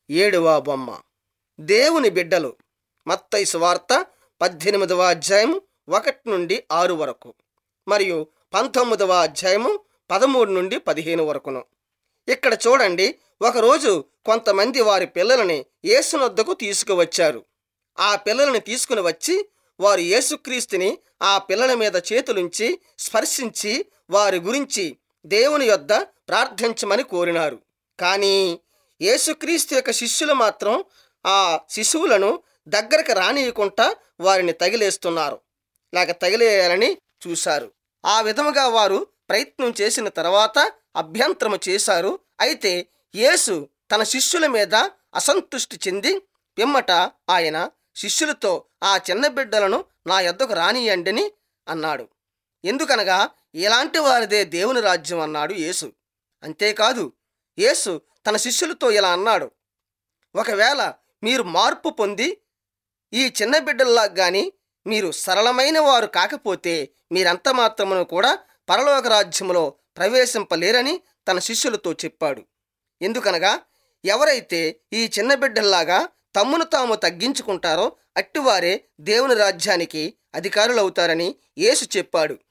ఏడవ బొమ్మ దేవుని బిడ్డలు మత్తయి సువార్త పద్దెనిమిదవ అధ్యాయము ఒకటి నుండి ఆరు వరకు మరియు పంతొమ్మిదవ అధ్యాయము పదమూడు నుండి పదిహేను వరకును ఇక్కడ చూడండి ఒకరోజు కొంతమంది వారి పిల్లలని యేసునొద్దకు తీసుకువచ్చారు ఆ పిల్లలని తీసుకుని వచ్చి వారు యేసుక్రీస్తుని ఆ పిల్లల మీద చేతులుంచి స్పర్శించి వారి గురించి దేవుని యొద్ద ప్రార్థించమని కోరినారు కానీ యేసుక్రీస్తు యొక్క శిష్యులు మాత్రం ఆ శిశువులను దగ్గరకు రానియకుండా వారిని తగిలేస్తున్నారు లేక తగిలేయాలని చూశారు ఆ విధముగా వారు ప్రయత్నం చేసిన తర్వాత అభ్యంతరము చేశారు అయితే యేసు తన శిష్యుల మీద అసంతృష్టి చెంది పిమ్మట ఆయన శిష్యులతో ఆ చిన్న బిడ్డలను నా యొద్దకు రానియండిని అన్నాడు ఎందుకనగా ఇలాంటి వారిదే దేవుని రాజ్యం అన్నాడు యేసు అంతేకాదు యేసు తన శిష్యులతో ఇలా అన్నాడు ఒకవేళ మీరు మార్పు పొంది ఈ చిన్న బిడ్డల్లా గాని మీరు సరళమైన వారు కాకపోతే మీరంత మాత్రమును కూడా పరలోక రాజ్యములో ప్రవేశింపలేరని తన శిష్యులతో చెప్పాడు ఎందుకనగా ఎవరైతే ఈ చిన్న బిడ్డల్లాగా తమ్మును తాము తగ్గించుకుంటారో అట్టివారే దేవుని రాజ్యానికి అధికారులవుతారని యేసు చెప్పాడు